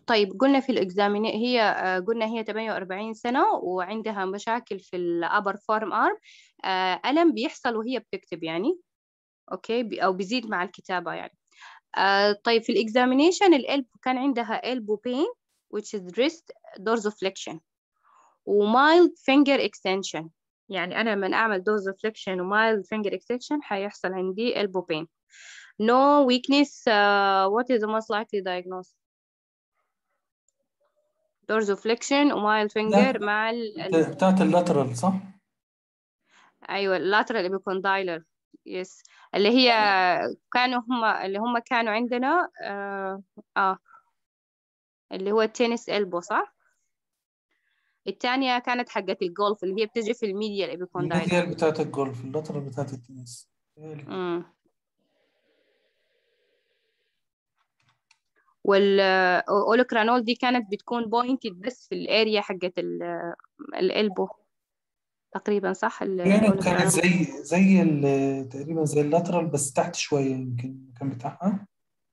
طيب قلنا في الإكزامين هي آه، قلنا هي 48 سنة وعندها مشاكل في الأبر فورم أرم ألم بيحصل وهي بتكتب يعني أوكي بي- أو بيزيد مع الكتابة يعني آه، طيب في الإكزامينيشن القلب كان عندها elbow pain which is wrist dorsiflexion وmild finger extension يعني أنا لما أعمل dorsiflexion وmild finger extension حيحصل عندي elbow pain no weakness uh, what is the most likely diagnosis dorsiflexion وmild finger مع ال ال- بتاعت اللاترال صح؟ أيوة lateral epicondylar yes اللي هي كانوا هم اللي هم كانوا عندنا آه, آه اللي هو التنس elbow صح؟ التانية كانت حقت الجولف اللي هي بتجي في الميديا الإبيكوندايلر الميديال بتاعت الجولف اللاترال بتاعت التنس امم والأولوكرانول دي كانت بتكون بوينتد بس في الاريا حقت ال- القلبو تقريبا صح ال- يعني كانت الأولوكرانول زي زي ال- تقريبا زي اللاترال بس تحت شوية يمكن المكان بتاعها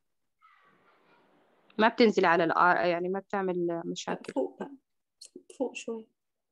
ما بتنزل على الآر يعني ما بتعمل مشاكل فوق بقى فوق شوي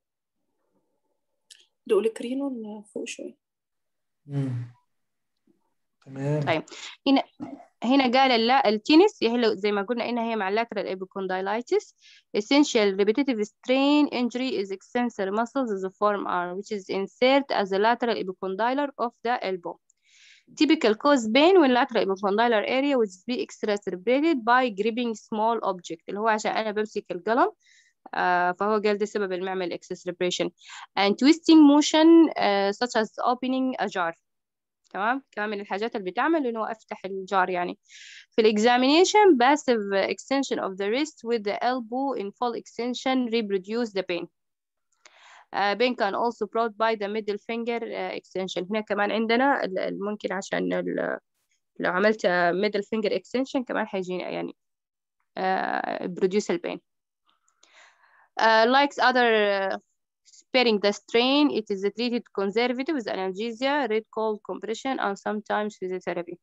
الأوليكرينول فوق شوي مم. تمام طيب هنا هنا قال لا التنس هي لو- زي ما قلنا إنها هي مع lateral epicondylitis essential repetitive strain injury is extensor muscles of the forearm which is insert as a lateral epicondylar of the elbow typical cause pain when lateral epicondylar area which be exacerbated by gripping small object اللي هو عشان أنا بمسك القلم آه فهو قال ده سبب المعمل exacerbation and twisting motion uh, such as opening a jar تمام كمان من الحاجات اللي بتعمل إنه أفتح الجار يعني في الإكزامينيشن passive extension of the wrist with the elbow in full extension reproduce the pain uh, pain can also brought by the middle finger uh, extension هنا كمان عندنا ال- ال- ممكن عشان ال- لو عملت uh, middle finger extension كمان حيجينا يعني uh, produce the pain uh, like other uh, sparing the strain it is treated conservative with analgesia red cold compression and sometimes physiotherapy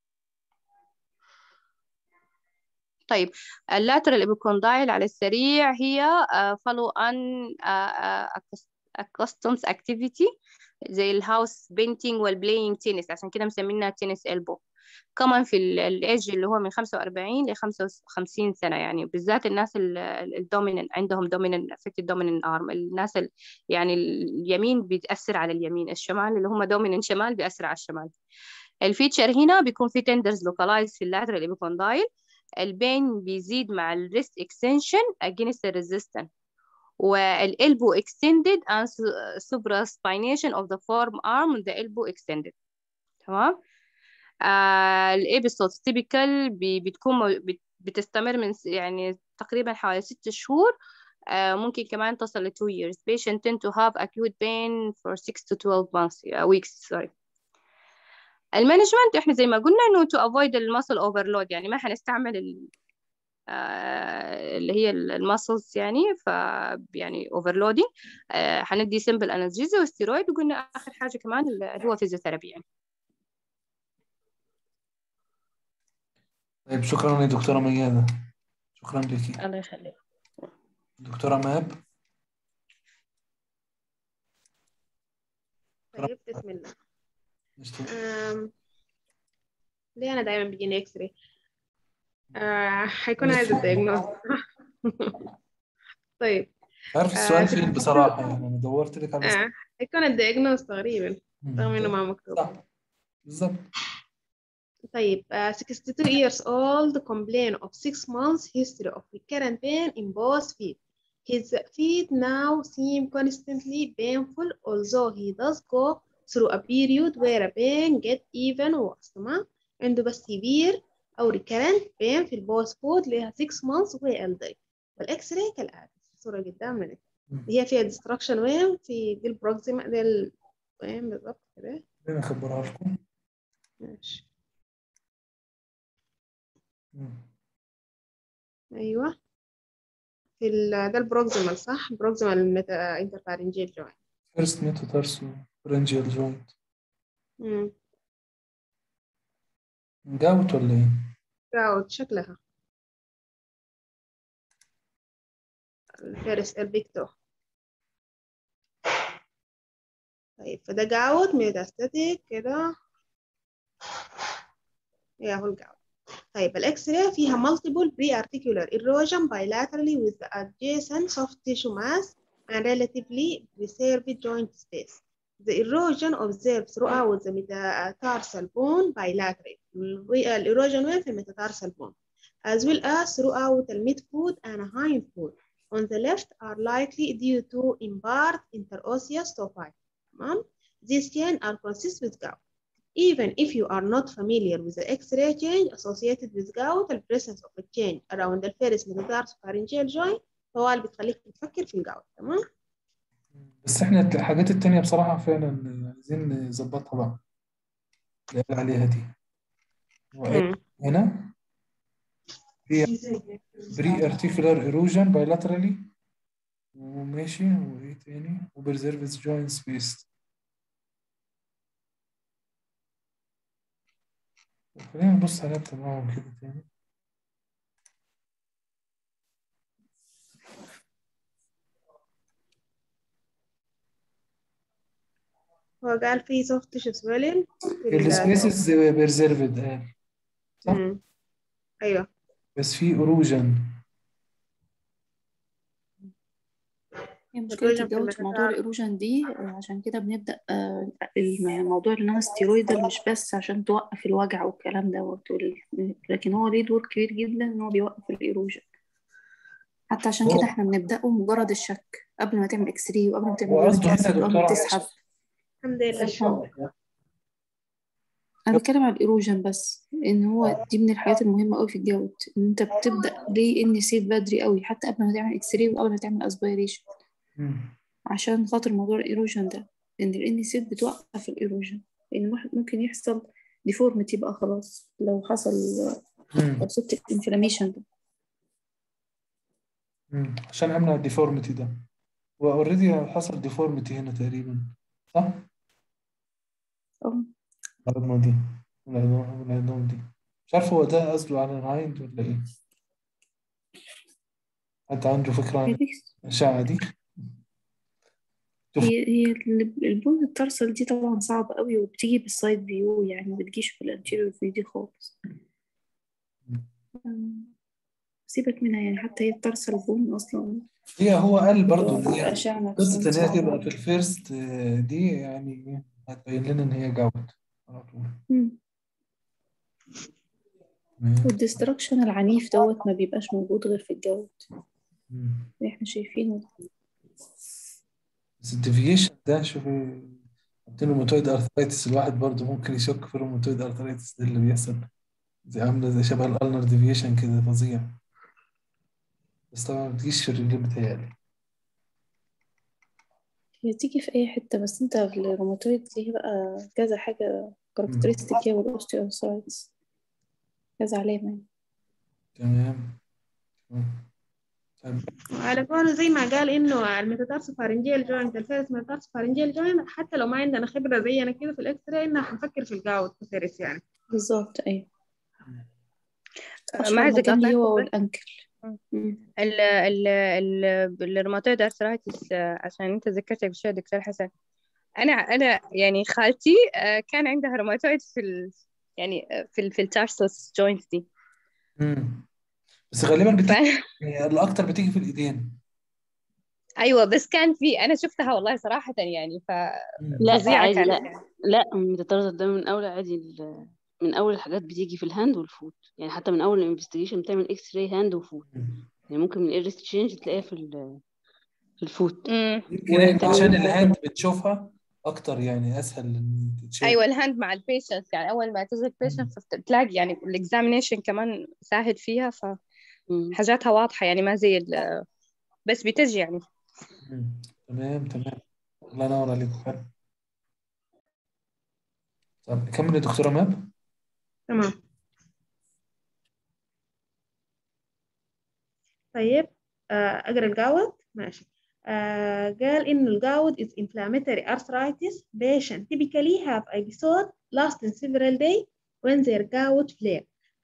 طيب اللاترال ابيكوندايل على السريع هي uh, follow on uh, uh, accustomed activity زي الهاوس بينتينج والبلاينج تنس عشان كده مسمينها تنس البو كمان في الايج اللي هو من 45 ل 55 سنة يعني بالذات الناس الدوميننت عندهم دوميننت افكت دوميننت ارم الناس ال يعني اليمين بيتأثر على اليمين الشمال اللي هم دوميننت شمال بيأثر على الشمال الفيتشر هنا بيكون في تندرز لوكالايز في اللاترال ايبيكوندايل البين بيزيد مع الريست اكستنشن against the resistance والelbow extended and supraspination of the forearm the elbow extended تمام آه الابيسود تيبيكال بتكون بت- بتستمر من س- يعني تقريبا حوالي ست شهور آه ممكن كمان تصل ل 2 years patient tend to have acute pain for 6 to 12 months uh, weeks sorry المانجمنت احنا زي ما قلنا انه to avoid المسل overload يعني ما حنستعمل ال آه اللي هي المسلز يعني ف يعني overloading آه حندي simple analgesia وستيرويد وقلنا اخر حاجه كمان اللي هو فيزيوثيرابي يعني طيب شكرا يا دكتورة ميادة شكرا لك الله يخليك دكتورة ماب طيب بسم الله نشتغل. أم، ليه أنا دايما بيجيني إكس راي آه، حيكون عايز الدياجنوز طيب عارف آه، السؤال في- فين بصراحة يعني أنا دورت لك على آه، حيكون الدياجنوز تقريبا مم. رغم إنه ما مكتوب صح بالظبط طيب uh, 62 years old complain of six months history of recurrent pain in both feet. His feet now seem constantly painful although he does go through a period where a pain get even worse تمام عنده بس severe أو recurrent pain في البوث فوت لها 6 months وهي elderly والإكس راي كالآتي الصورة قدامنا دي مم. هي فيها destruction وين في دي البروكسيما دي ال... وين بالضبط كده فين أخبرها لكم ماشي مم. ايوه في ال ده البروكسيمال صح البروكسيمال الميتا انترفارنجيال جوينت فيرست ميتاتارسو رنجيال جوينت امم جاوت ولا إيه؟ راوت شكلها الفيرست البيكتو طيب فده جاوت ميتاستاتيك كده يا هو الجاوت طيب الاكس راي فيها multiple pre-articular erosion bilaterally with the adjacent soft tissue mass and relatively preserved joint space. The erosion observed throughout the metatarsal bone bilaterally. الايروجن وين في الميتاتارسال bone as well as throughout the midfoot and hindfoot. On the left are likely due to in part interosseous tophi. تمام These chains are consistent with gout. Even if you are not familiar with the X-ray change associated with gout, the presence of a change around the first metatarsopharyngeal joint هو اللي بتخليك تفكر في الجوت تمام بس احنا الحاجات التانية بصراحة فعلا عايزين نظبطها بقى اللي قال عليها دي وقال هنا هي بري ارتيكولار ايروجن بايلاترالي وماشي وايه تاني وبرزيرفز جوينت سبيس خلينا نبص عليها تمام كده تاني هو قال في soft tissue swelling في ال- السبيسز برزيرفد قال صح مم. ايوه بس في اروجن هي مشكلة الإيروجن في الجوت في موضوع الميتاتار- الإيروجن دي آه، عشان كده بنبدأ آه، الم- يعني موضوع النون ستيرويدال مش بس عشان توقف الوجع والكلام دوت وال- لكن هو ليه دور كبير جدا إن هو بيوقف الإيروجن حتى عشان هو- كده احنا بنبدأه مجرد الشك قبل ما تعمل اكس راي وقبل ما تعمل هو قصده يوريك هنا أسيد وقبل ما دكتورة تسحب الحمد لله أنا بتكلم على الإيروجن بس إن هو دي من الحاجات المهمة أوي في الجوت إن أنت بتبدأ ليه إن سيف بدري أوي حتى قبل ما تعمل إكس راي وقبل ما تعمل أسبيريشن مم. عشان خاطر موضوع الإيروجن ده لأن ال NSAID بتوقف الإيروجن لأن واحد ممكن يحصل ديفورميتي بقى خلاص لو حصل مم. لو سبت الانفلاميشن ده مم. عشان امنع الديفورميتي ده واوريدي حصل ديفورميتي هنا تقريبا صح؟ اه العظمة دي والعظام والعظام دي مش عارف هو ده قصده على العين ولا ايه حد عنده فكرة هي عن دي الأشعة دي هي هي ال- البون الترسل دي طبعا صعبة قوي وبتيجي بالسايد فيو يعني ما بتجيش في الانتيريور فيو دي خالص أم، سيبك منها يعني حتى هي الترسل بون أصلا هي هو قال برضو إن هي الأشعة قصة نفسها إن هي تبقى صعبة في الفيرست آه، دي يعني هتبين لنا إن هي جوت على طول مم. تمام. والديستركشن العنيف دوت ما بيبقاش موجود غير في الجوت مم. اللي احنا شايفينه ده. بس الديفيشن ده شوفي حاطين روماتويد ارثرايتس الواحد برضو ممكن يشك في الروماتويد ارثرايتس ده اللي بيحصل زي عاملة زي شبه الالنر ديفيشن كده فظيع بس طبعا ما بتجيش في الرجل بتهيألي هي تيجي في أي حتة بس أنت الروماتويد ليه بقى كذا حاجة كاركترستيك هي والأوستيوارثرايتس كذا علامة يعني. تمام تمام. طيب على قوله زي ما قال انه الميتاتارسوفارنجيال جوينت الفيرس ميتاتارسوفارنجيال جوينت حتى لو ما عندنا خبره زينا كده في الاكس راي انها حنفكر في الجاوت كفيرس يعني بالظبط أيوة آه، أشهر معزة مكان ليه هو قاطعكم بس والأنكل مم. مم. ال ال ال الروماتويد ارثرايتس آه، عشان انت ذكرتك بشيء دكتور حسن انا انا يعني خالتي آه، كان عندها روماتويد في ال يعني آه، في ال في التارسوس جوينت دي مم. بس غالبا ف... بتيجي يعني الأكتر بتيجي في الإيدين ايوه بس كان في انا شفتها والله صراحة يعني مم. لا ففظيعة عادي كانت لا يعني لا الميتاتارزال ده من اول عادي ال- من اول الحاجات بتيجي في الهاند والفوت يعني حتى من اول الانفستيجيشن بتعمل اكس راي هاند وفوت مم. يعني ممكن من الايرست تشينج تلاقيها في ال- في الفوت امم يمكن احنا وتعمل عشان الهاند بتشوفها أكتر يعني أسهل إن تتشاف ايوه الهاند مع البيشنت يعني اول ما تجي البيشنت بتلاقي يعني الاكزامينيشن كمان ساعد فيها مم. فحاجاتها واضحة يعني ما زي ال... بس بتجي يعني مم. تمام تمام الله ينور عليك حلو طب نكمل يا دكتورة ماب تمام طيب آه، اقرا الجاوت ماشي آه، قال إنه الجاوت is inflammatory arthritis patient typically have episode lasting several days when their gout flare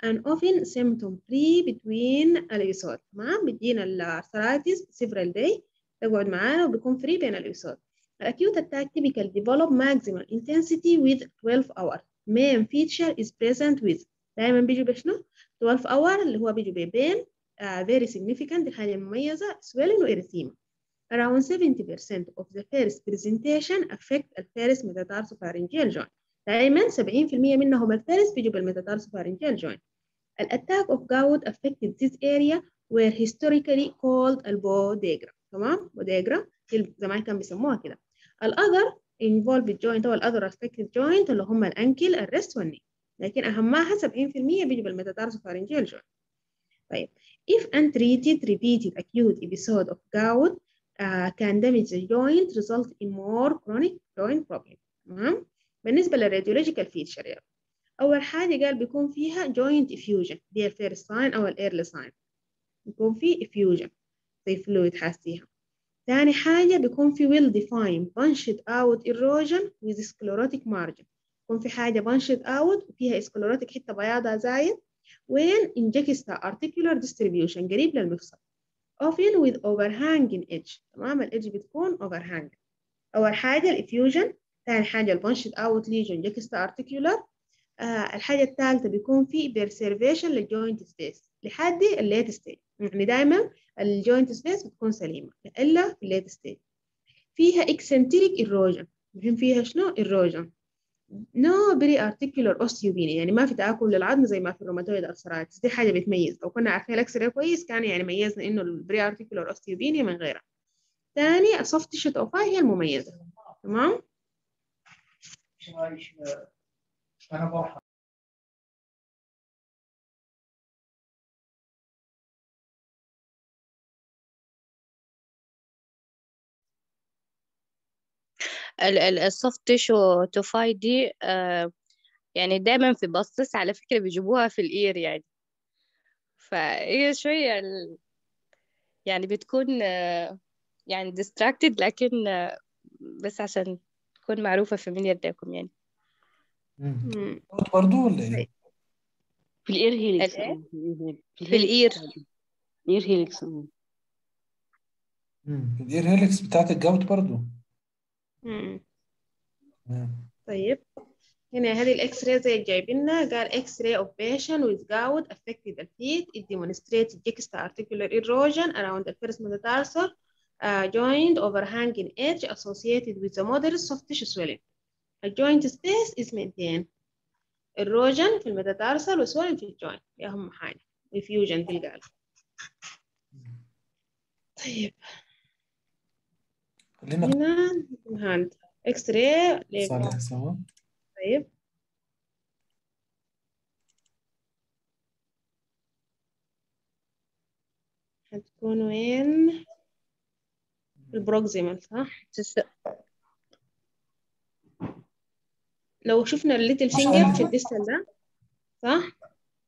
and often symptom free between الإيصال تمام بتجينا الارثرايتس several day تقعد معانا وبيكون فري بين الإيصال الأكيوت attack typical develop maximal intensity with 12 hour main feature is present with دائما بيجوا بشنو 12 hour اللي هو بيجوا ببين uh, very significant الحاجة المميزة swelling و erythema around 70% of the first presentation affect the first metatarsobharyngeal joint دائما 70% منهم الفيرس بيجوا بالميتاتارسوفارنجيال joint الاتاك of gout affected this area were historically called البوديجرا تمام بوديجرا زمان كان بيسموها كده الاذر involved joint او الاذر affected joint اللي هم الانكل الريست والني لكن اهمها 70% بيجوا بالميتاتارسوفارنجيال joint طيب if untreated repeated acute episode of gout uh, can damage the joint result in more chronic joint problem تمام بالنسبة للراديولوجيكال فيتشر يعني. أول حاجة قال بيكون فيها joint effusion دي الفيرست ساين أو الايرلي ساين بيكون في effusion زي فلويد حاسيها تاني حاجة بيكون في well defined bunched out erosion with sclerotic margin بيكون في حاجة bunched out وفيها sclerotic حتة بياضة زايد وين injecta articular distribution قريب للمفصل often with overhanging edge تمام الإدج بتكون overhanging أول حاجة الإفيوجن ثاني حاجة البنشت اوت ليجن جاكستا ارتيكولار آه الحاجة الثالثة بيكون في بيرسيرفيشن للجوينت سبيس لحد الليت ستيج يعني دائما الجوينت سبيس بتكون سليمة إلا في الليت ستيج فيها اكسنتريك ايروجن مهم فيها شنو ايروجن نو بري ارتيكولار اوستيوبيني يعني ما في تآكل للعظم زي ما في الروماتويد ارثرايتس دي حاجة بتميز لو كنا عارفين الاكس راي كويس كان يعني ميزنا انه البري ارتيكولار اوستيوبيني من غيرها ثاني السوفت تيشو اوفاي هي المميزة تمام انا بروح السوفت تيشو توفاي دي آه يعني دايما في بصص على فكرة بيجيبوها في الإير يعني فهي شوية ال- يعني بتكون آه يعني distracted لكن آه بس عشان تكون معروفة familiar لكم يعني مم. مم. برضه ولا ايه؟ في الاير هيليكس الإيه؟ اه في في الإير الاير هيليكس اه مم. الاير هيلكس بتاعت الجوت برضه مم. تمام طيب هنا هذه الاكس راي زي جايبيننا قال اكس راي of patient with gout affected the feet it demonstrated juxta-articular erosion around the first metatarsal uh, joint overhanging edge associated with the moderate soft tissue swelling the joint space is maintained erosion في الميتاتارسال وسويلنج في الجوينت دي أهم حاجة diffusion دي القال طيب خلينا هنا هاند اكس راي صالح سوا طيب هتكون وين البروكسيمال صح تس- لو شفنا الليتل عشان فينجر في الديستال ده صح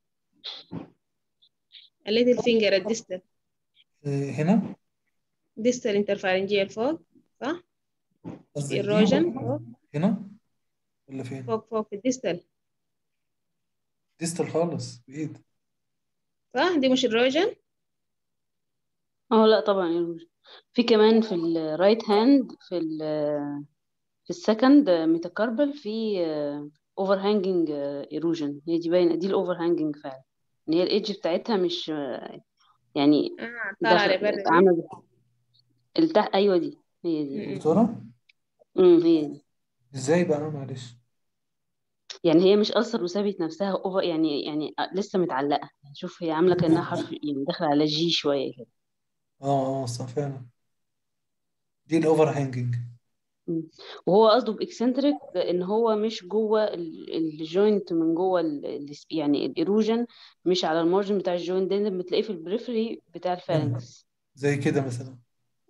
الليتل فينجر الديستال إيه، هنا ديستال انترفارنجيال فوق صح قصدك دي الروجن ولا فوق هنا ولا فين؟ فوق فوق في الديستال ديستال خالص بعيد صح دي مش الروجن اه لا طبعا erosion. في كمان في الرايت هاند في ال في السكند ميتاكاربل في اوفر هانجنج ايروجن هي دي باينه دي الاوفر هانجنج فعلا ان هي الايدج بتاعتها مش آه، يعني اه طالعة داخل لبرا دي عامله التحت ايوه دي هي دي م-م. دكتورة امم هي دي ازاي بقى معلش يعني هي مش اثر وسابت نفسها اوفر يعني يعني لسه متعلقه يعني شوف هي عامله كانها حرف يعني داخله على جي شويه كده اه اه صح فعلا دي الاوفر هانجنج مم. وهو قصده باكسنتريك ان هو مش جوه ال- الجوينت من جوه ال- ال- يعني الايروجن مش على المارجن بتاع الجوينت ده اللي بتلاقيه في البريفري بتاع الفالنكس زي كده مثلا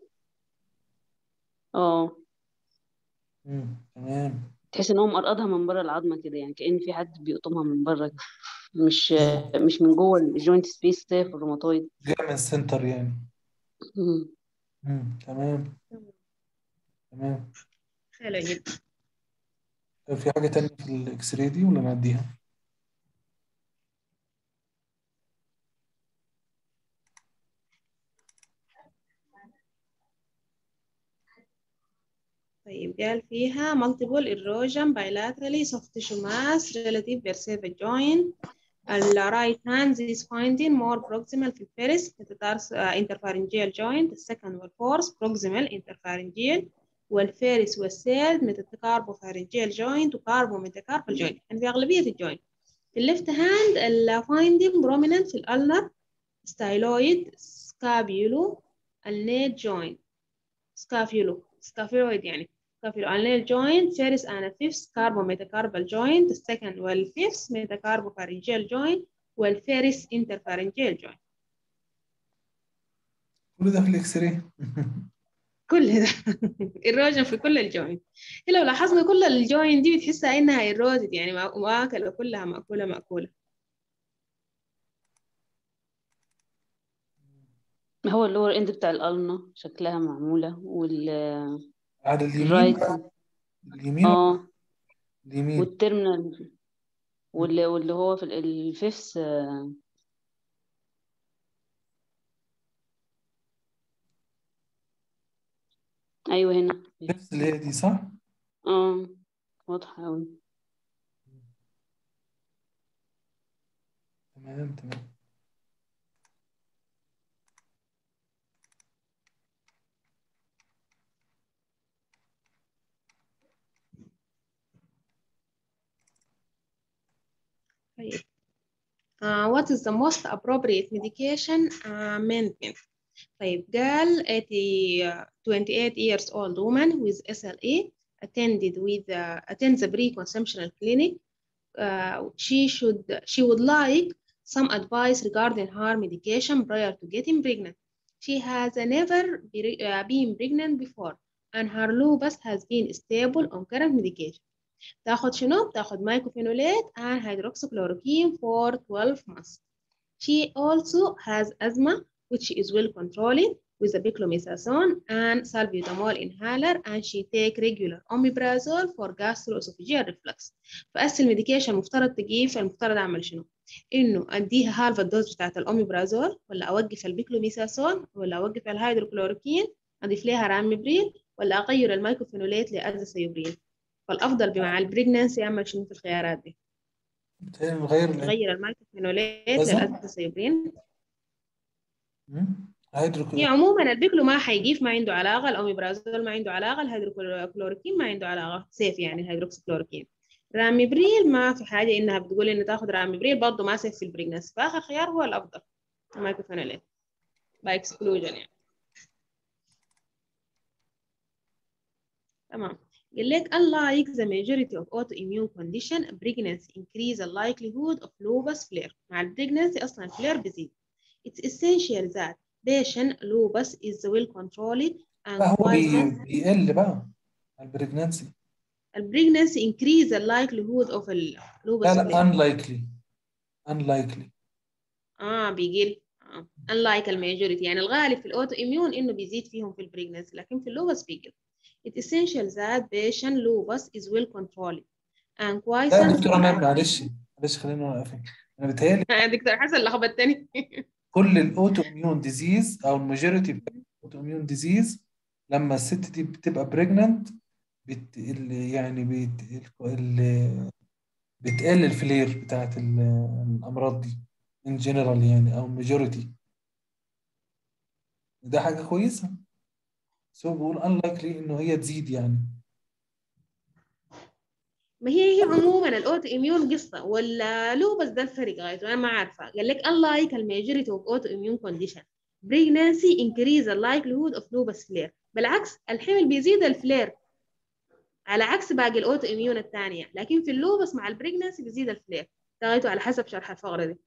اه مم. تمام تحس ان هو مقرقضها من بره العظمه كده يعني كأن في حد بيقطمها من بره كده. مش مم. مش من جوه الجوينت سبيس زي في الروماتويد جاي من السنتر يعني مم. مم. تمام تمام حلو جدا طب في حاجة تانية في الاكس راي دي ولا نعديها؟ طيب قال فيها multiple erosion bilaterally soft tissue mass relative perceived joint ال right hand is finding more proximal في الفيرس metatarsal uh, interpharyngeal joint السكند والفورس proximal interpharyngeal والفيرس والسيرد metacarpopharyngeal joint وكاربو metacarpal joint يعني في أغلبية الجوينت في الليفت هاند ال finding prominent في الألنر styloid scapulo النيت joint scapulo scapuloid يعني scapulo النيت joint first and fifth carbo metacarpal joint السكند والفيفث metacarpopharyngeal joint والفيرس interpharyngeal joint كل ده في الاكس راي كل ده الروجن في كل الجوينت لو لاحظنا كل الجوينت دي بتحسها انها ايروزد يعني ماكله كلها مأكولة مأكولة هو اللور اند بتاع القلنة شكلها معمولة وال على اليمين الرايت اليمين اه اليمين والترمينال واللي, واللي هو في ال- الفيفث آه، ايوه هنا نفس اللي هي دي صح؟ اه واضحة اوي تمام تمام طيب uh, what is the most appropriate medication uh, maintenance طيب قال 80, uh, 28 years old woman with SLE attended with uh, attends a pre-conceptional clinic uh, she should she would like some advice regarding her medication prior to getting pregnant she has never be, uh, been pregnant before and her lupus has been stable on current medication تاخد شنو؟ تاخد مايكوفينولات and hydroxychloroquine for 12 months. She also has asthma which is well controlled with a beclomethasone and salbutamol inhaler and she take regular omeprazole for gastroesophageal reflux. فأس الميديكيشن المفترض تجيب فالمفترض أعمل شنو؟ إنه أديها هالف الدوز بتاعت الأوميبرازول ولا أوقف البيكلوميثاسون ولا أوقف الهيدروكلوروكين أضيف لها رامبريل ولا أغير المايكوفينولات لأزاسيوبرين. فالافضل بمع البريجنانسي اعمل شنو في الخيارات دي بتهيألي نغير ال- تغير المايكروفينولات بس- للازاسيوبرين مم. هيدروكلو هي عموما البيكلو ما حيجيف ما عنده علاقه الاوميبرازول ما عنده علاقه الهيدروكلوروكين ما عنده علاقه سيف يعني الهيدروكسيكلوروكين راميبريل ما في حاجه انها بتقول ان تاخذ راميبريل برضه ما سيف في البريجنانسي فاخر خيار هو الافضل المايكروفينولات باي اكسكلوجن يعني تمام قال لك unlike the majority of autoimmune condition pregnancy increase the likelihood of lupus flare مع البريجنانسي اصلا الفلير بيزيد it's essential that patient lupus is well controlled and لا هو بي... quiescent بيقل بقى البريجنانسي البريجنانسي increase the likelihood of ال lupus لا flare لا unlikely unlikely اه بيقل آه. unlike الماجوريتي يعني الغالب في الاوتو اميون انه بيزيد فيهم في البريجنانسي لكن في اللوبس بيقل It's essential that patient lupus is well controlled and لا quiescent دكتور انا معلش معلش خلينا واقفين انا بيتهيألي دكتور حسن لخبطتني كل الاوتو اميون ديزيز او الماجوريتي بتاع الاوتو اميون ديزيز لما الست دي بتبقى بريجننت بت... ال- يعني بت... ال... بتقل الفلير بتاعت ال- الامراض دي ان جنرال يعني او ماجوريتي ده حاجه كويسه سو بقول unlikely انه هي تزيد يعني ما هي هي عموما الاوتو اميون قصه ولا لوبس ده الفرق غايته انا ما عارفه قال لك unlike الماجوريتي اوف اوتو اميون كونديشن pregnancy increase the likelihood of lupus flare بالعكس الحمل بيزيد الفلير على عكس باقي الاوتو اميون الثانيه لكن في اللوبس مع البريجنانسي بيزيد الفلير ده غايته على حسب شرح الفقره دي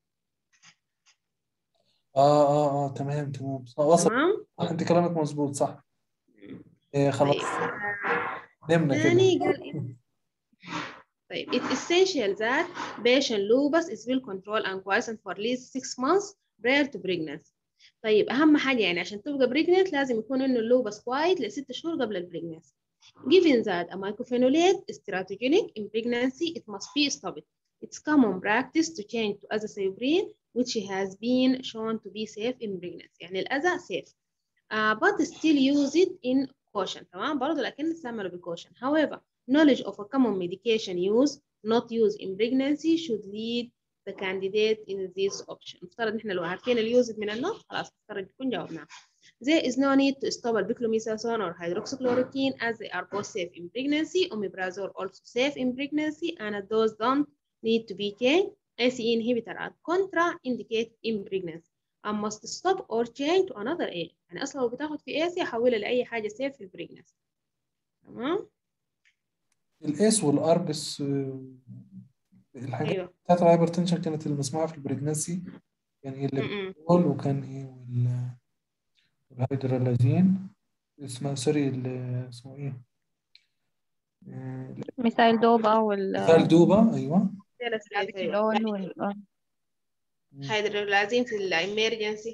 اه اه اه تمام تمام صح وصل تمام صح انت كلامك مظبوط صح إيه خلاص طيب نمنا ثاني كده قال إيه؟ طيب it's essential that patient lupus is well controlled and quiescent for at least 6 months prior to pregnancy طيب أهم حاجة يعني عشان تبقى pregnant لازم يكون إنه اللوبس كوايت لست شهور قبل البريجنانسي Given that a mycophenolate is teratogenic in pregnancy, it must be stopped. It's common practice to change to azathioprine, which has been shown to be safe in pregnancy. يعني الأذى safe. Uh, but still use it in caution تمام برضه لكن نستعمله ب caution however knowledge of a common medication use not used in pregnancy should lead the candidate in this option مفترض نحن لو عارفين اليوز من النص خلاص مفترض يكون جاوبناه There is no need to stop albiclomisazone or hydroxychloroquine as they are both safe in pregnancy. Omeprazole also safe in pregnancy and those don't need to be changed. ACE inhibitor are contraindicated in pregnancy and must stop or change to another agent. يعني أصلا لو بتاخد في ACE حولها لأي حاجة safe في البريجنسي. تمام؟ الاس والاربس آه، الحاجات أيوه. بتاعت الهايبرتنشن كانت المسموعة في البريجنسي يعني اللي م-م. بتقول وكان ايه وال والهيدرالازين اسمه سوري ال- اسمه ايه آه، مثال دوبا وال مثال دوبا ايوه ثلاث أيوه. الابيتالون وال آه. هيدرولازين في الامرجنسي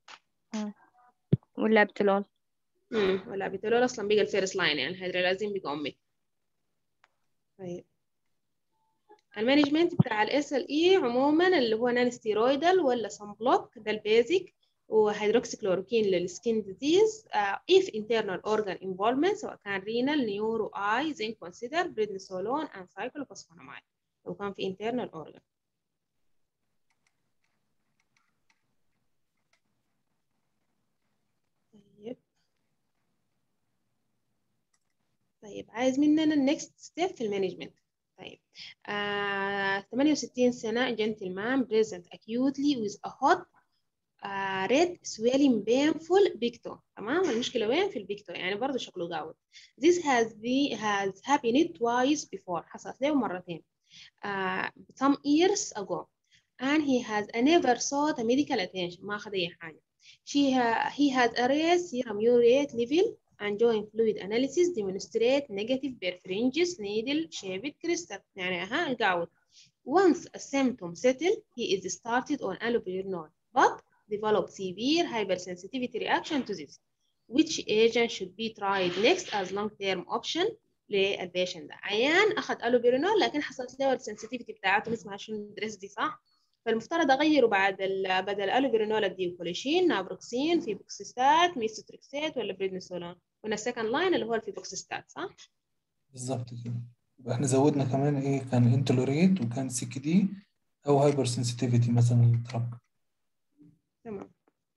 واللابتلول امم ولا بتقول اصلا بقى الفيرست لاين يعني الهيدرولازين بقى امي طيب المانجمنت بتاع الاس ال اي عموما اللي هو نان ستيرويدال ولا سان بلوك ده البيزك وهيدروكسيكلوروكين للسكين ديزيز if internal organ involvement سواء كان renal neuro eye then consider prednisolone and cyclophosphamide لو كان في internal organ طيب طيب عايز مننا النكست ستيب في المانجمنت طيب آه 68 سنة gentleman present acutely with a hot uh, red swelling painful big toe تمام المشكلة وين في البيك toe يعني برضه شكله قاود this has been has happened twice before حصلت له مرتين uh, some years ago and he has never sought a medical attention ما أخذ أي حاجة she ha he has a raised serum urate level and joint fluid analysis demonstrate negative birefringes needle shaped crystal يعني ها القعود once a symptom settle he is started on allopurinol but developed severe hypersensitivity reaction to this which agent should be tried next as long-term option للبيشنت ده عيان أخذ ألوبيرينول لكن حصلت له السنسيتيفيتي بتاعته اسمها شنو دريس دي صح؟ فالمفترض أغيره بعد ال بدل الألوبيرينول أديه كوليشين نابروكسين فيبوكسيستات ميستوتريكسات ولا بريدنيسولون قلنا السكند لاين اللي هو الفيبوكسيستات صح؟ بالظبط كده يبقى احنا زودنا كمان ايه كان انتولوريت وكان سي كي دي او هايبر سنسيتيفيتي مثلا للدرج تمام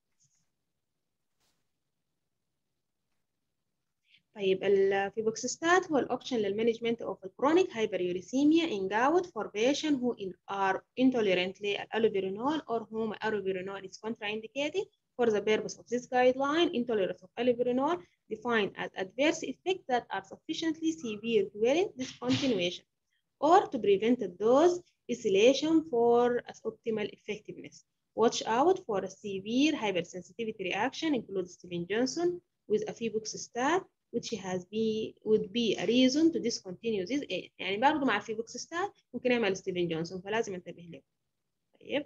طيب الفيبوكسيستات هو الاوبشن للمانجمنت اوف الكرونيك هايبريوريثيميا in gout for patient who in are intolerant للالوبيرينول or whom allopurinol is contraindicated for the purpose of this guideline intolerance of allopurinol defined as adverse effects that are sufficiently severe to warrant discontinuation or to prevent a dose escalation for optimal effectiveness. Watch out for a severe hypersensitivity reaction includes Steven Johnson with a febuxostat which has be would be a reason to discontinue this agent. يعني برضه مع الفيبوكسستات ممكن يعمل ستيفن جونسون فلازم انتبه له. طيب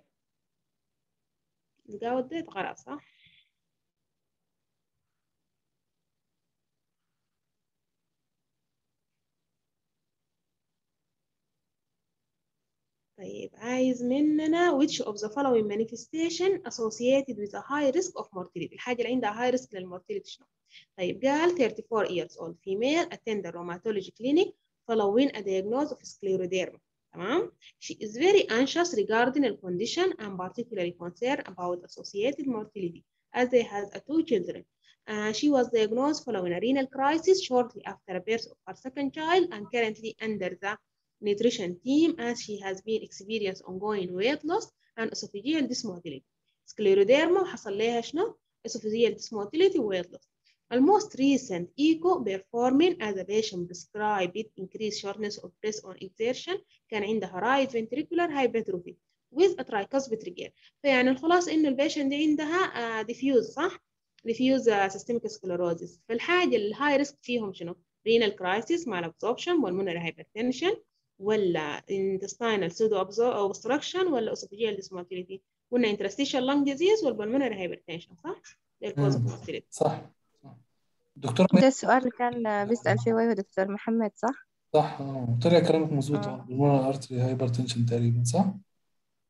الجاود ده اتغرق صح؟ طيب عايز مننا which of the following manifestation associated with a high risk of mortality الحاجة اللي عندها high risk للمورتاليتي شنو؟ طيب قال 34 years old female attend a rheumatology clinic following a diagnosis of scleroderma تمام she is very anxious regarding the condition and particularly concerned about associated mortality as they has a two children uh, she was diagnosed following a renal crisis shortly after a birth of her second child and currently under the nutrition team as she has been experienced ongoing weight loss and esophageal dysmotility scleroderma وحصل لها شنو esophageal dysmotility و weight loss The most recent echo performing as a patient prescribed it increased shortness of breath on exertion كان عندها right ventricular hypertrophy with a tricuspid regale فيعني الخلاصة إنه البيشنت دي عندها uh, diffuse صح؟ diffuse uh, systemic sclerosis فالحاجة الهاي ريسك فيهم شنو؟ renal crisis malabsorption pulmonary hypertension ولا intestinal pseudo obstruction ولا esophageal dysmotility قلنا interstitial lung disease والpulmonary hypertension صح؟ ده الكوز مم. اوف mortality صح صح. الدكتور ده السؤال اللي كان بيسأل فيه ويهو دكتور محمد صح؟ صح اه طلع كلامك مظبوط آه. اه بالمونر ارتري هايبر تنشن تقريبا صح؟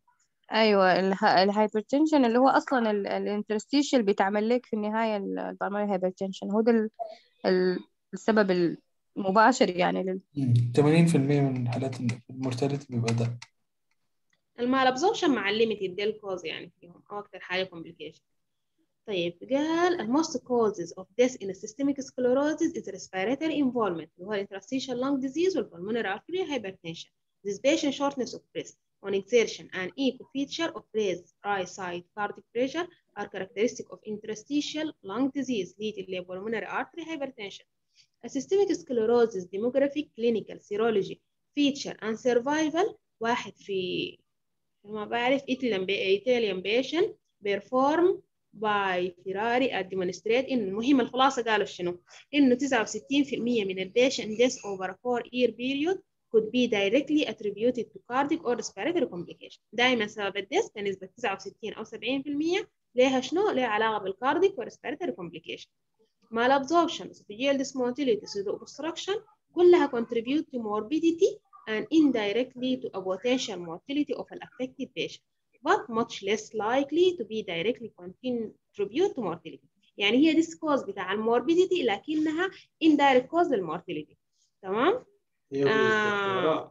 ايوه الهايبرتنشن اللي هو اصلا الانترستيشال بيتعمل لك في النهايه البلمونري هايبرتنشن هو ده ال- ال- السبب المباشر يعني لل... مم. 80% من حالات المورتاليتي بيبقى ده المال ابزوربشن مع الليميتد ده الكوز يعني فيهم او اكتر حاجه كومبليكيشن طيب قال ال most causes of death in a systemic sclerosis is respiratory involvement اللي هو interstitial lung disease وال pulmonary arterial hypertension this patient shortness of breath on exertion and echo feature of raised right side cardiac pressure are characteristic of interstitial lung disease leading to pulmonary artery hypertension a systemic sclerosis demographic clinical serology feature and survival واحد في ما بعرف Italian Italian patient perform by Ferrari at demonstrate إن المهم الخلاصة قالوا شنو إنه 69% من ال patient deaths over a four year period could be directly attributed to cardiac or respiratory complication دائما سبب الديث بنسبة 69 أو 70% ليها شنو؟ ليها علاقة بالكارديك و respiratory complication malabsorption esophageal dysmotility pseudo obstruction كلها contribute to morbidity and indirectly to a potential mortality of an affected patient but much less likely to be directly contribute to mortality يعني هي this cause بتاع الموربيديتي لكنها indirect cause للمورتاليتي تمام آه.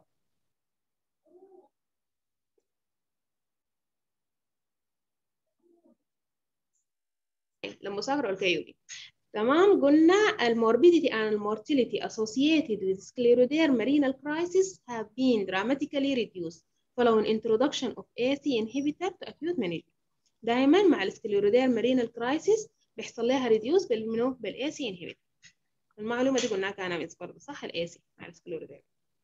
لما سافروا الكيودي تمام قلنا الموربيديتي and المورتاليتي associated with scleroderma renal crisis have been dramatically reduced following introduction of AC inhibitor to acute management دائما مع السكليروديرما renal crisis بيحصل لها reduce بالمنو بالاي سي inhibitor المعلومة دي قلناها كان من برضه صح الاي سي مع السكليروديرما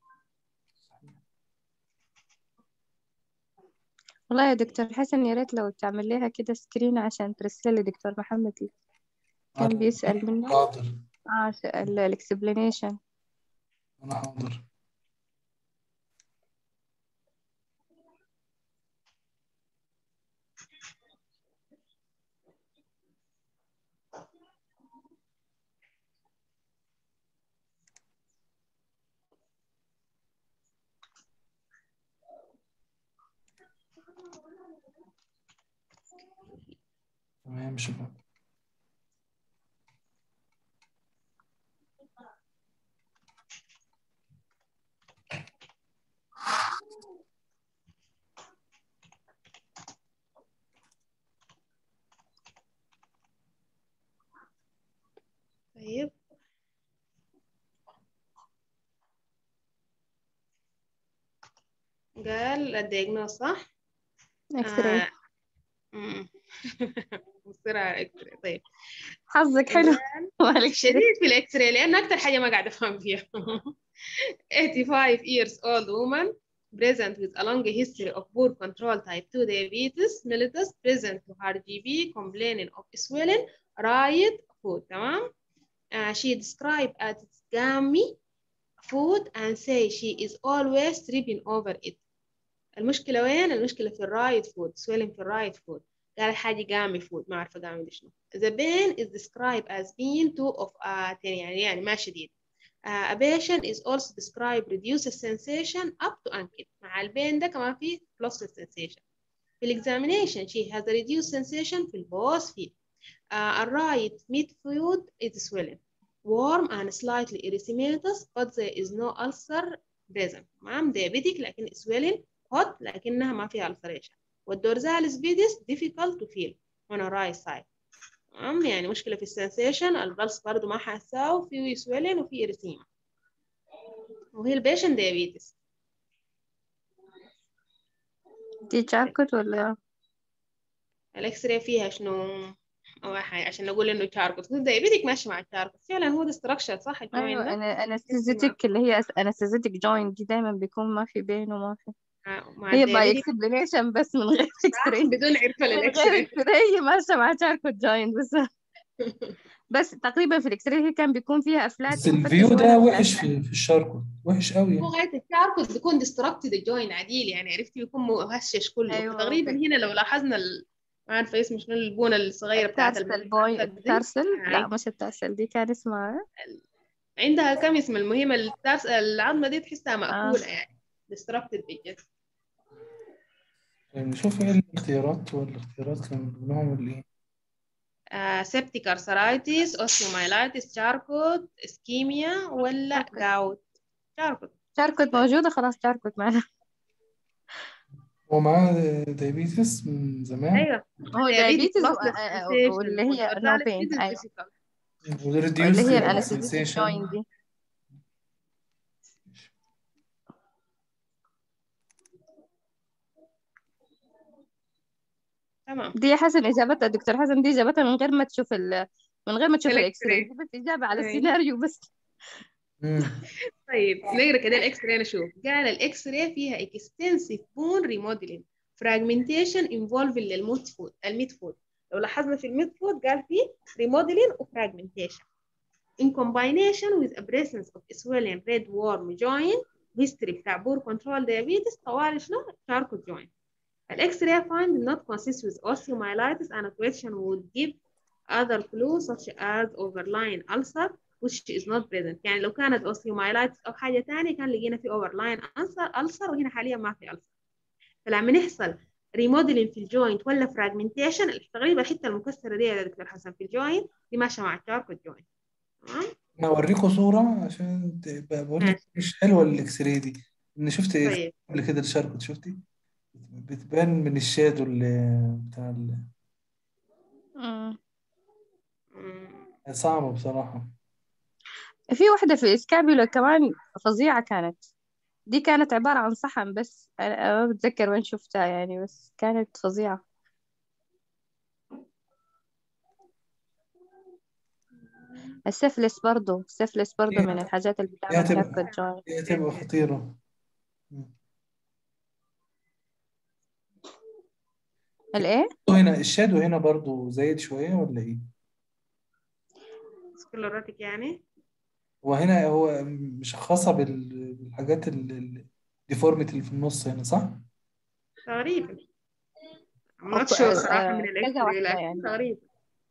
والله يا دكتور حسن يا ريت لو تعمل لها كده سكرين عشان ترسل لي دكتور محمد كان بيسأل منه حاضر اه الاكسبلانيشن أنا حاضر تمام شكرا طيب قال الدياجنوز صح؟ اكس راي آه. أمم. بسرعة اكس راي طيب حظك حلو مالك شديد في الاكس راي لأنه أكتر حاجة ما قاعدة أفهم فيها 85 years old woman present with a long history of poor control type 2 diabetes mellitus present to her GP complaining of swelling right foot تمام uh, she described as gammy food and say she is always tripping over it المشكلة وين؟ المشكلة في الرايت فود swelling في الرايت فود قال حاجة قامي فود ما أعرف قامي دي شنو the pain is described as being two of a ten يعني يعني ما شديد uh, a patient is also described reduced sensation up to ankle مع البين ده كمان في plus sensation في examination she has a reduced sensation في البوس feet uh, a right mid foot is swelling warm and slightly erythematous but there is no ulcer present تمام diabetic لكن swelling hot لكنها ما فيها ulceration والدورزال سبيدس difficult to feel on a right side تمام يعني مشكلة في السنسيشن البلس برضو ما حاساه وفي swelling وفي إريثيما وهي البيشن diabetes دي جاكوت ولا الاكس راي فيها شنو أو حاجة عشان نقول إنه تشاركوت الدايبيتك ماشي مع التشاركوت فعلا هو ده structure صح الجوين ايوه ده انا انستيزيتك اللي هي انستيزيتك جوينت دي دايما بيكون ما في بين وما في مع- مع هي باي الدايبيتك اكسبلانيشن بس من غير اكس راي بدون عرفة من للاكس غير راي اكس راي ماشيه مع جاكوت جوينت بس بس تقريبا في الاكس راي هي كان بيكون فيها افلات بس الفيو ده وحش في في الشاركو وحش قوي هو يعني غاية التشاركوت بيكون ديستركتد الجوين عديل يعني عرفتي بيكون مهشش كله أيوة، تقريبا أوكي. هنا لو لاحظنا ال... ما عارفة اسمه شنو البونة الصغيرة بتاعت التارسل بوي المتحرك دي. التارسل لا أي. مش التارسل دي كان اسمها عندها كم اسم المهم التارس العظمة دي تحسها مأكولة يعني ديستركتد بالجد نشوف ايه الاختيارات والاختيارات كان منهم الايه سيبتيك ارثرايتس اوستيومايلايتس شاركوت اسكيميا ولا شاركوت. جاوت شاركوت شاركت موجودة خلاص شاركت معنا هو معاه دايبيتس من زمان ايوه هو diabetes diabetes muscle و- آه، sensation واللي هي والorthotic no pain physical. أيوة وريديوس واللي هي الانستيزيتيك sensation جوينت دي تمام دي حسن إجابتها دكتور حسن دي إجابتها من غير ما تشوف ال من غير ما تشوف الإكس الإكس راي راي. دي بس إجابة على أيوة. السيناريو بس مم. طيب نقرا كده الاكس راي نشوف قال الاكس راي فيها extensive bone remodeling fragmentation involving للميد فود الميد فود لو لاحظنا في الميد فود قال في remodeling و fragmentation in combination with a presence of swelling red worm joint history بتاع poor control diabetes طوال شنو charcot joint الاكس راي find not consist with osteomyelitis and a question would give other clues such as overlying ulcer which is not present يعني لو كانت osteomyelitis أو حاجة تانية كان لقينا في overlying ulcer ulcer وهنا حاليا ما في ulcer فلما يحصل remodeling في الجوينت ولا fragmentation تقريبا الحتة المكسرة دي يا دكتور حسن في الجوينت دي ماشية مع الشاركوت جوينت تمام انا اوريكم صورة عشان تبقى بقول لك مش حلوة الاكس راي دي ان شفت طيب قبل كده الشاركوت شفتي بتبان من الشادو اللي بتاع ال... مم. مم. صعبة بصراحة في واحدة في الإسكابيولا كمان فظيعة كانت دي كانت عبارة عن صحن بس أنا أنا ما بتذكر وين شفتها يعني بس كانت فظيعة السفلس برضو السفلس برضو هي- من الحاجات اللي هي بتعمل هتبقى شركة جوينت هي هتبقى خطيرة مم. الإيه؟ هنا الشادو هنا برضو زايد شوية ولا ايه؟ سكلروتيك يعني وهنا هو مشخصة بال- بالحاجات الديفورميتي اللي في النص هنا صح؟ تقريبا I'm أو not ك- sure صراحة آه، من الاكس كذا راي واحدة لكن يعني تقريبا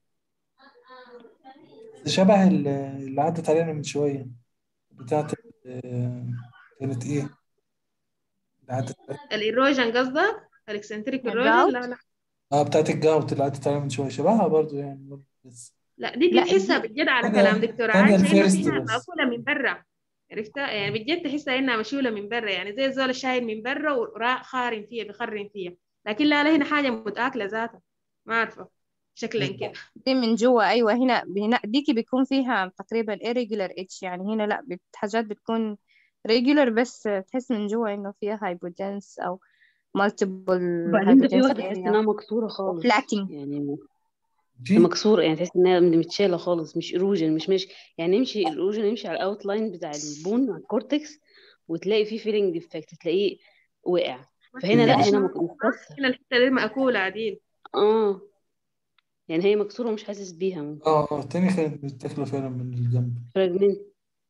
شبه ال- اللي عدت علينا من شوية بتاعت ال- كانت ايه؟ اللي عدت الايروجن قصدك الاكسنتريك ايروجن الجاوت لا لا اه بتاعت الجاوت اللي عدت علينا من شوية شبهها برضو يعني برضو بس لا دي لا تحسها دي بجد على تانية كلام دكتورة تانية عايشة انه الفيرست فيها بس مأكولة من برا عرفتها يعني بجد تحسها انها مشيولة من برا يعني زي الزول الشايل من برا وراء خارم فيها بخرم فيها لكن لا لا هنا حاجة متآكلة ذاتها ما عارفة شكلا كده دي من جوا أيوة هنا هنا ديكي بيكون فيها تقريبا irregular itch يعني هنا لا بت- حاجات بتكون regular بس تحس من جوا إنه فيها hypodense أو multiple وبعدين ده في hypodense واحدة تحس area انها مكسورة خالص وفلاتting يعني دي مكسورة يعني تحس انها متشالة خالص مش ايروجن مش ماشي يعني يمشي الايروجن يمشي على الاوتلاين بتاع البون على الكورتكس وتلاقي فيه فيلينج ديفكت تلاقيه وقع فهنا لا هنا مك- متكسر هنا الحتة دي مأكولة عديل اه يعني هي مكسورة ومش حاسس بيها اه اه التانية كانت متاكلة فعلا من الجنب فراجمنت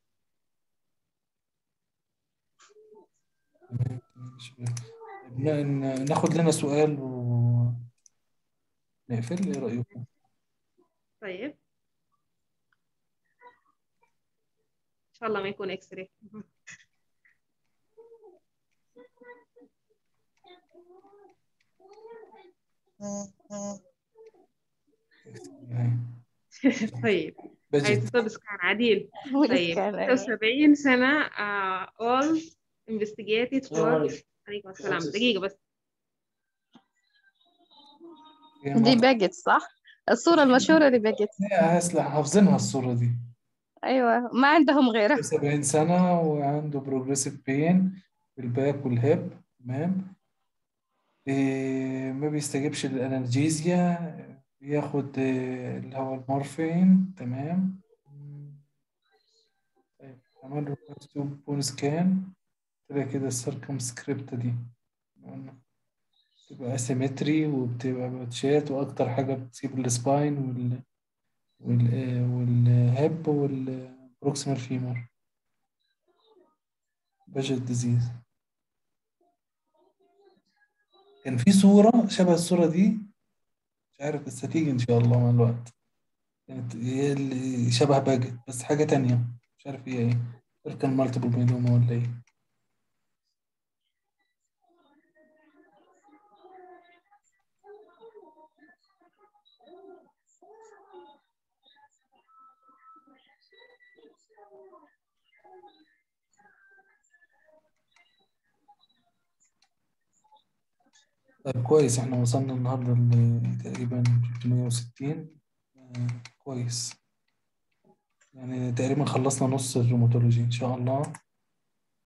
تمام ماشي. ن- ن- ناخد لنا سؤال ونقفل ايه رأيكم؟ طيب ان شاء الله ما يكون اكس راي طيب بجت ايزوتوبس كان عديل ولسه طيب كان أيوة 76 سنة uh, all investigated for عليكم السلام دقيقة بس دي باجت صح الصورة المشهورة دي باجت هسلا حافظينها الصورة دي أيوة ما عندهم غيرها 70 سنة وعنده بروجريسيف بين في الباك والهيب تمام إيه ما بيستجيبش للأنالجيزيا بياخد إيه اللي هو المورفين تمام طيب عمل له مكتوب بون سكان طلع كده السيركمسكريبت دي قلنا بتبقى اسيمتري وبتبقى باتشات واكتر حاجة بتصيب السباين وال وال آه، والهيب والبروكسيمال فيمر بجت ديزيز كان في صورة شبه الصورة دي مش عارف بس هتيجي إن شاء الله مع الوقت كانت هي اللي شبه باجت بس حاجة تانية مش عارف هي ايه غير كان مالتيبل ميلوما ولا ايه طيب كويس احنا وصلنا النهارده ل- تقريبا 360 آه، كويس يعني تقريبا خلصنا نص الروماتولوجي ان شاء الله